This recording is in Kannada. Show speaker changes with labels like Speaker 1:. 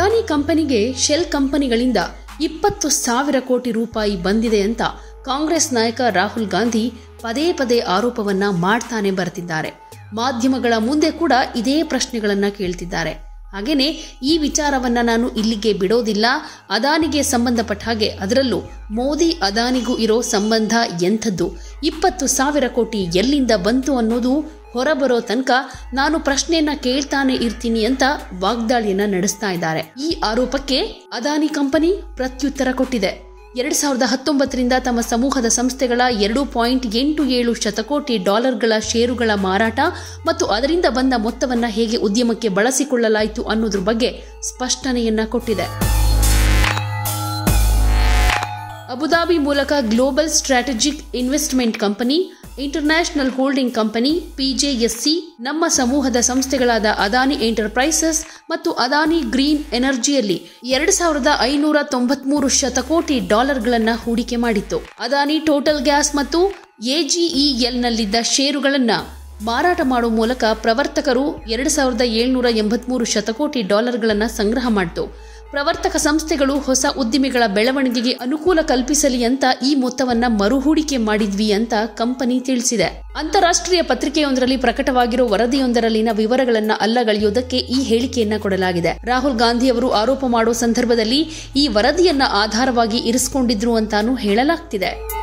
Speaker 1: ಅದಾನಿ ಕಂಪನಿಗೆ ಶೆಲ್ ಕಂಪನಿಗಳಿಂದ ಇಪ್ಪತ್ತು ಸಾವಿರ ಕೋಟಿ ರೂಪಾಯಿ ಬಂದಿದೆ ಅಂತ ಕಾಂಗ್ರೆಸ್ ನಾಯಕ ರಾಹುಲ್ ಗಾಂಧಿ ಪದೇ ಪದೇ ಆರೋಪವನ್ನ ಮಾಡ್ತಾನೆ ಬರ್ತಿದ್ದಾರೆ ಮಾಧ್ಯಮಗಳ ಮುಂದೆ ಕೂಡ ಇದೇ ಪ್ರಶ್ನೆಗಳನ್ನ ಕೇಳ್ತಿದ್ದಾರೆ ಹಾಗೇನೆ ಈ ವಿಚಾರವನ್ನ ನಾನು ಇಲ್ಲಿಗೆ ಬಿಡೋದಿಲ್ಲ ಅದಾನಿಗೆ ಸಂಬಂಧಪಟ್ಟ ಹಾಗೆ ಅದರಲ್ಲೂ ಮೋದಿ ಅದಾನಿಗೂ ಇರೋ ಸಂಬಂಧ ಎಂಥದ್ದು ಇಪ್ಪತ್ತು ಸಾವಿರ ಕೋಟಿ ಎಲ್ಲಿಂದ ಬಂತು ಅನ್ನೋದು ಹೊರಬರೋ ತನಕ ನಾನು ಪ್ರಶ್ನೆಯನ್ನ ಕೇಳ್ತಾನೆ ಇರ್ತೀನಿ ಅಂತ ವಾಗ್ದಾಳಿಯನ್ನ ನಡೆಸ್ತಾ ಇದ್ದಾರೆ ಈ ಆರೋಪಕ್ಕೆ ಅದಾನಿ ಕಂಪನಿ ಪ್ರತ್ಯುತ್ತರ ಕೊಟ್ಟಿದೆ ಎರಡ್ ಸಾವಿರದ ಹತ್ತೊಂಬತ್ತರಿಂದ ತಮ್ಮ ಸಮೂಹದ ಸಂಸ್ಥೆಗಳ ಎರಡು ಪಾಯಿಂಟ್ ಎಂಟು ಏಳು ಶತಕೋಟಿ ಡಾಲರ್ಗಳ ಷೇರುಗಳ ಮಾರಾಟ ಮತ್ತು ಅದರಿಂದ ಬಂದ ಮೊತ್ತವನ್ನ ಹೇಗೆ ಉದ್ಯಮಕ್ಕೆ ಬಳಸಿಕೊಳ್ಳಲಾಯಿತು ಅನ್ನೋದ್ರ ಬಗ್ಗೆ ಸ್ಪಷ್ಟನೆಯನ್ನ ಕೊಟ್ಟಿದೆ ಅಬುದಾಬಿ ಮೂಲಕ global strategic investment company international holding company PJSC ನಮ್ಮ ಸಮೂಹದ ಸಂಸ್ಥೆಗಳಾದ ಅದಾನಿ ಎಂಟರ್ಪ್ರೈಸಸ್ ಮತ್ತು ಅದಾನಿ ಗ್ರೀನ್ ಎನರ್ಜಿಯಲ್ಲಿ ಎರಡು ಸಾವಿರದ ಐನೂರ ತೊಂಬತ್ಮೂರು ಶತಕೋಟಿ ಡಾಲರ್ಗಳನ್ನು ಹೂಡಿಕೆ ಮಾಡಿತ್ತು ಅದಾನಿ ಟೋಟಲ್ ಗ್ಯಾಸ್ ಮತ್ತು ಎಜಿಇಎಲ್ನಲ್ಲಿದ್ದ ಷೇರುಗಳನ್ನು ಮಾರಾಟ ಮಾಡುವ ಮೂಲಕ ಪ್ರವರ್ತಕರು ಎರಡು ಸಾವಿರದ ಏಳ್ನೂರ ಎಂಬತ್ಮೂರು ಶತಕೋಟಿ ಡಾಲರ್ಗಳನ್ನು ಸಂಗ್ರಹ ಮಾಡಿತು ಪ್ರವರ್ತಕ ಸಂಸ್ಥೆಗಳು ಹೊಸ ಉದ್ದಿಮೆಗಳ ಬೆಳವಣಿಗೆಗೆ ಅನುಕೂಲ ಕಲ್ಪಿಸಲಿ ಅಂತ ಈ ಮೊತ್ತವನ್ನ ಮರುಹೂಡಿಕೆ ಮಾಡಿದ್ವಿ ಅಂತ ಕಂಪನಿ ತಿಳಿಸಿದೆ ಅಂತಾರಾಷ್ಟ್ರೀಯ ಪತ್ರಿಕೆಯೊಂದರಲ್ಲಿ ಪ್ರಕಟವಾಗಿರೋ ವರದಿಯೊಂದರಲ್ಲಿನ ವಿವರಗಳನ್ನ ಅಲ್ಲಗಳೆಯುವುದಕ್ಕೆ ಈ ಹೇಳಿಕೆಯನ್ನ ಕೊಡಲಾಗಿದೆ ರಾಹುಲ್ ಗಾಂಧಿ ಅವರು ಆರೋಪ ಮಾಡುವ ಸಂದರ್ಭದಲ್ಲಿ ಈ ವರದಿಯನ್ನ ಆಧಾರವಾಗಿ ಇರಿಸಿಕೊಂಡಿದ್ರು ಅಂತಾನೂ ಹೇಳಲಾಗ್ತಿದೆ